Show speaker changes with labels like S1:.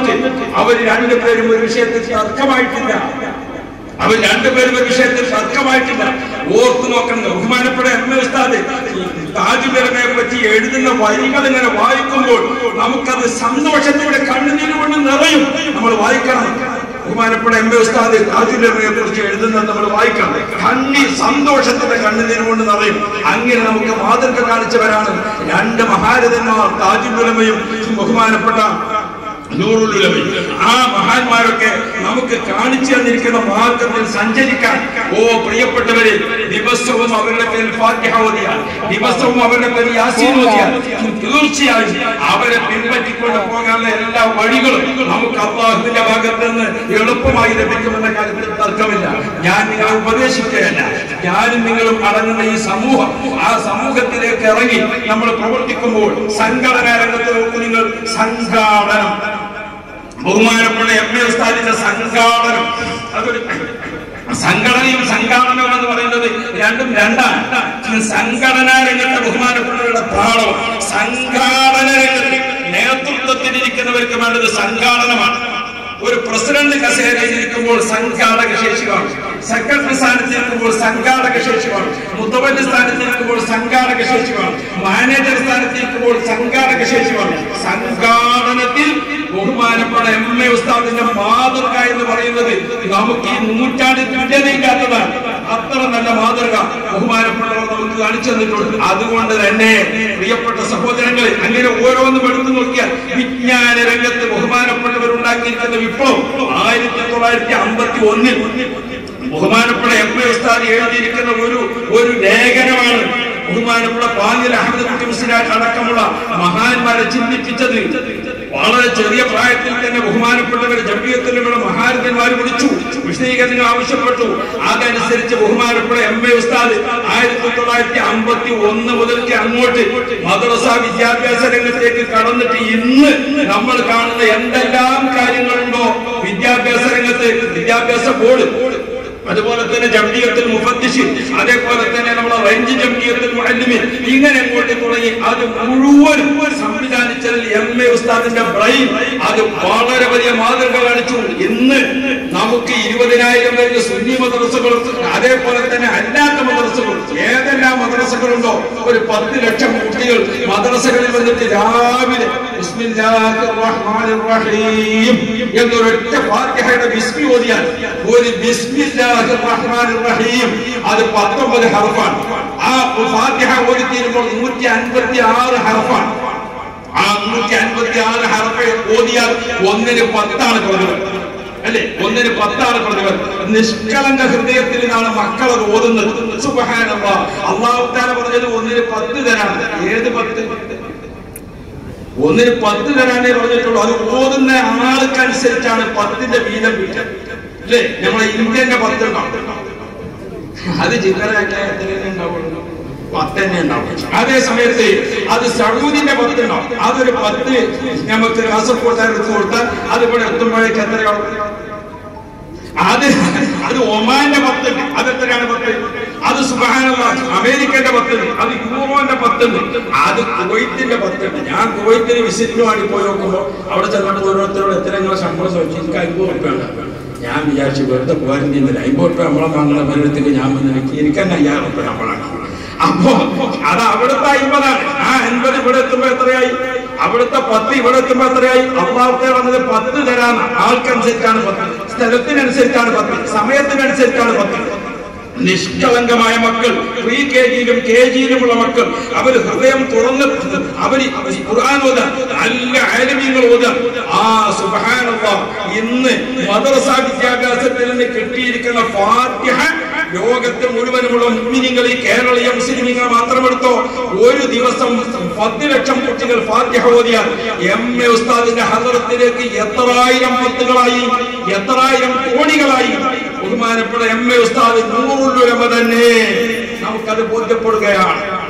S1: അവർ രണ്ടുപേരും ഒരു വിഷയത്തിൽ തർക്കമായിട്ടില്ല അവർ രണ്ടുപേരും ഒരു വിഷയത്തിൽ തർക്കമായിട്ടില്ല ഓർത്തു നോക്കണം ബഹുമാനപ്പെട്ട എം എ ഉസ്താദ് താജുബിറമയെ പറ്റി എഴുതുന്ന വരികൾ ഇങ്ങനെ വായിക്കുമ്പോൾ നമുക്കത് സന്തോഷത്തിന്റെ കണ്ണുനീര് കൊണ്ട് നിറയും നമ്മൾ വായിക്കണം ബഹുമാനപ്പെട്ട എം എ ഉസ്താദ് താജുബിറമയെ കുറിച്ച് എഴുതുന്നത് നമ്മൾ വായിക്കണം കണ്ണി സന്തോഷത്തിന്റെ കണ്ണുനീര് കൊണ്ട് നിറയും അങ്ങനെ നമുക്ക് മാതൃക കാണിച്ചവരാണ് രണ്ട് മഹാരഥന്മാർ താജുബിറമയും ബഹുമാനപ്പെട്ട നൂറുലുലമയും ആ മഹാന്മാരൊക്കെ നമുക്ക് കാണിച്ചു തന്നിരിക്കുന്ന മാർഗത്തിൽ സഞ്ചരിക്കാൻ ഓ പ്രിയപ്പെട്ടവരെ ദിവസവും അവരുടെ പേരിൽ ഫാത്തിഹ ഓതിയാൽ ദിവസവും അവരുടെ പേരിൽ യാസീൻ ഓതിയാൽ തീർച്ചയായും അവരെ പിൻപറ്റിക്കൊണ്ട് പോകാനുള്ള എല്ലാ വഴികളും നമുക്ക് അള്ളാഹുവിന്റെ ഭാഗത്ത് നിന്ന് എളുപ്പമായി ലഭിക്കുമെന്ന കാര്യത്തിൽ തർക്കമില്ല ഞാൻ നിങ്ങളെ ഉപദേശിക്കുകയല്ല ഞാനും നിങ്ങളും അടങ്ങുന്ന ഈ സമൂഹം ആ സമൂഹത്തിലേക്ക് ഇറങ്ങി നമ്മൾ പ്രവർത്തിക്കുമ്പോൾ സംഘടനാ രംഗത്ത് നോക്കൂ നിങ്ങൾ സംഘാടനം ബഹുമാനപ്പെട്ട എം എ ഉസ്താദിന്റെ സംഘാടനം അതൊരു സംഘടനയും സംഘാടനവും എന്ന് പറയുന്നത് രണ്ടും രണ്ടാണ് സംഘടനാ രംഗത്തെ ബഹുമാനപ്പെട്ടവരുടെ പാഠം സംഘാടന രംഗത്ത് നേതൃത്വത്തിലിരിക്കുന്നവർക്ക് വേണ്ടത് സംഘാടനമാണ് ഒരു പ്രസിഡന്റ് കസേരയിൽ ഇരിക്കുമ്പോൾ സംഘാടക ശേഷി കാണും സെക്രട്ടറി സ്ഥാനത്ത് ഇരിക്കുമ്പോൾ സംഘാടക ശേഷി കാണും മുത്തവന്റെ സ്ഥാനത്ത് ഇരിക്കുമ്പോൾ സംഘാടക ശേഷി കാണും മാനേജർ സ്ഥാനത്ത് ഇരിക്കുമ്പോൾ സംഘാടക ശേഷി കാണും സംഘാടനത്തിൽ ബഹുമാനപ്പെട്ട എം എ ഉസ്താദിന്റെ മാതൃക എന്ന് പറയുന്നത് നമുക്ക് ഈ നൂറ്റാണ്ടിൽ തുല്യതയില്ലാത്തതാണ് അത്ര നല്ല മാതൃക ബഹുമാനപ്പെട്ടവർ നമുക്ക് കാണിച്ചു തന്നിട്ടുണ്ട് അതുകൊണ്ട് തന്നെ പ്രിയപ്പെട്ട സഹോദരങ്ങളെ അങ്ങനെ ഓരോന്നും എടുത്തു നോക്കിയാൽ വിജ്ഞാന രംഗത്ത് ബഹുമാനപ്പെട്ടവർ ഉണ്ടാക്കിയിരിക്കുന്ന വിപ്ലവം ആയിരത്തി തൊള്ളായിരത്തി അമ്പത്തി ഒന്നിൽ ബഹുമാനപ്പെട്ട എം എ ഉസ്താദ് എഴുതിയിരിക്കുന്ന ഒരു ഒരു ലേഖനമാണ് ബഹുമാനപ്പെട്ട പാഞ്ഞിൽ അഹമ്മദ് കുട്ടി മുസ്ലിയായിട്ട് അടക്കമുള്ള മഹാന്മാരെ ചിന്തിപ്പിച്ചത് വളരെ ചെറിയ പ്രായത്തിൽ തന്നെ ബഹുമാനപ്പെട്ടവർ ജമ്മിയത്തിലുള്ള മഹാരഥന്മാർ വിളിച്ചു വിശദീകരണങ്ങൾ ആവശ്യപ്പെട്ടു അതനുസരിച്ച് ബഹുമാനപ്പെട്ട എം എ ഉസ്താദ് ആയിരത്തി തൊള്ളായിരത്തി അമ്പത്തി ഒന്ന് മുതൽക്ക് അങ്ങോട്ട് മദ്രസ വിദ്യാഭ്യാസ രംഗത്തേക്ക് കടന്നിട്ട് ഇന്ന് നമ്മൾ കാണുന്ന എന്തെല്ലാം കാര്യങ്ങളുണ്ടോ വിദ്യാഭ്യാസ രംഗത്ത് വിദ്യാഭ്യാസ ബോർഡ് അതുപോലെ തന്നെ ജംഇയ്യത്തുൽ മുഫദ്ദിഷിൻ അതേപോലെ തന്നെ നമ്മുടെ റേഞ്ച് ജംഇയ്യത്തുൽ മുഅല്ലിമീൻ ഇങ്ങനെ അങ്ങോട്ട് തുടങ്ങി അത് മുഴുവൻ സംവിധാനിച്ചതിൽ എം എ ഉസ്താദിന്റെ ബ്രെയിൻ അത് വളരെ വലിയ മാതൃക കാണിച്ചു ഇന്ന് നമുക്ക് ഇരുപതിനായിരം വരുന്ന സുന്നി മദ്രസകളും അതേപോലെ തന്നെ അല്ലാത്ത മദ്രസകളും ഏതെല്ലാം മദ്രസകളുണ്ടോ ഒരു പത്ത് ലക്ഷം കുട്ടികൾ മദ്രസകളിൽ വന്നിട്ട് രാവിലെ ബിസ്മില്ലാഹിർ റഹ്മാനിർ റഹീം എന്നൊരൊറ്റ ഫാത്തിഹയുടെ ബിസ്മി ഓതിയാൽ ഒരു ബിസ്മില്ലാഹിർ റഹ്മാനിർ റഹീം അത് പത്തൊമ്പത് ഹർഫാണ് ആ ഫാത്തിഹ ഓതി തീരുമ്പോൾ നൂറ്റി അൻപത്തി ആറ് ഹർഫാണ് ആ നൂറ്റി അൻപത്തി ആറ് ഹർഫ് ഓതിയാൽ ഒന്നിന് പത്താണ് പ്രതിഫലം അല്ലെ ഒന്നിന് പത്താണ് പ്രതിഫലം നിഷ്കളങ്ക ഹൃദയത്തിൽ നിന്നാണ് മക്കൾ അത് ഓതുന്നത് സുബഹാനല്ല അള്ളാഹു താല പറഞ്ഞത് ഒന്നിന് പത്ത് തരാണ് ഏത് പത്ത് ഒന്നിന് പത്ത് തരാനേ പറഞ്ഞിട്ടുള്ളൂ അത് ഓതുന്ന ആൾക്കനുസരിച്ചാണ് പത്തിന്റെ വീതം വീതം അല്ലേ നമ്മളെ ഇന്ത്യന്റെ പത്ത് ഉണ്ടാവും അത് ജില്ലയിലൊക്കെ എത്രയേ ഉണ്ടാവുള്ളൂ പത്ത് തന്നെ ഉണ്ടാവും അതേ സമയത്ത് അത് സൗദിന്റെ പത്ത് ഉണ്ടാവും അതൊരു പത്ത് നമുക്ക് കാസർഗോഡ് എടുത്ത് കൊടുത്താൽ അത് ഇവിടെ എത്തുമ്പോഴേക്ക് എത്രയാവും അത് അത് ഒമാന്റെ പത്തുണ്ട് അത് എത്രയാണ് പത്ത് അത് സുബാനുള്ള അമേരിക്കന്റെ പത്തുണ്ട് അത് യൂറോന്റെ പത്തുണ്ട് അത് കുവൈത്തിന്റെ പത്തുണ്ട് ഞാൻ കുവൈത്തിന് വിസിറ്റിന് വേണ്ടി പോയി നോക്കുമ്പോൾ അവിടെ ചെന്നപ്പോൾ ഓരോരുത്തരോട് എത്ര നിങ്ങളെ ശമ്പളം ചോദിച്ചു എനിക്ക് അമ്പത് റുപ്യാണ് ഞാൻ വിചാരിച്ചു വെറുതെ പോരുന്നില്ല അമ്പത് റുപ്യ ശമ്പളം വാങ്ങുന്ന പലയിടത്തേക്ക് ഞാൻ വന്ന് എനിക്ക് എനിക്ക് തന്നെ അയ്യായിരം റുപ്യ ശമ്പളമാണ് അപ്പോ അത് അവിടുത്തെ അമ്പതാണ് ആ അൻപത് ഇവിടെ എത്തുമ്പോ എത്രയായി അവിടുത്തെ പത്ത് ഇവിടെ എത്തുമ്പോ എത്രയായി അള്ളാഹത്തെ വന്നത് പത്ത് തരാൻ ആൾക്കനുസരിച്ചാണ് പത്ത് സ്ഥലത്തിനനുസരിച്ചാണ് പത്ത് സമയത്തിനനുസരിച്ചാണ് പത്ത് നിഷ്കളങ്കമായ മക്കൾ പ്രീ കെ ജിയിലും കെ ജിയിലുമുള്ള മക്കൾ അവർ ഹൃദയം തുറന്ന് അവര് ഖുർആൻ ഓതാൻ നല്ല ആലമീങ്ങൾ ഓതാൻ ആ സുബഹാനല്ല ഇന്ന് മദ്രസ വിദ്യാഭ്യാസത്തിൽ നിന്ന് കിട്ടിയിരിക്കുന്ന ഫാത്തിഹ ലോകത്ത് മുഴുവനുമുള്ള മുസ്ലിങ്ങൾ ഈ കേരളീയ മുസ്ലിങ്ങൾ മാത്രമെടുത്തോ ഒരു ദിവസം പത്ത് ലക്ഷം കുട്ടികൾ ഫാത്തിഹ ഓതിയാൽ എം എ ഉസ്താദിന്റെ ഹദറത്തിലേക്ക് എത്രായിരം പത്തുകളായി എത്രായിരം കോടികളായി ബഹുമാനപ്പെട്ട എം എ ഉസ്താദ് നൂറുല്ലുരമ തന്നെ നമുക്കത് ബോധ്യപ്പെടുകയാണ്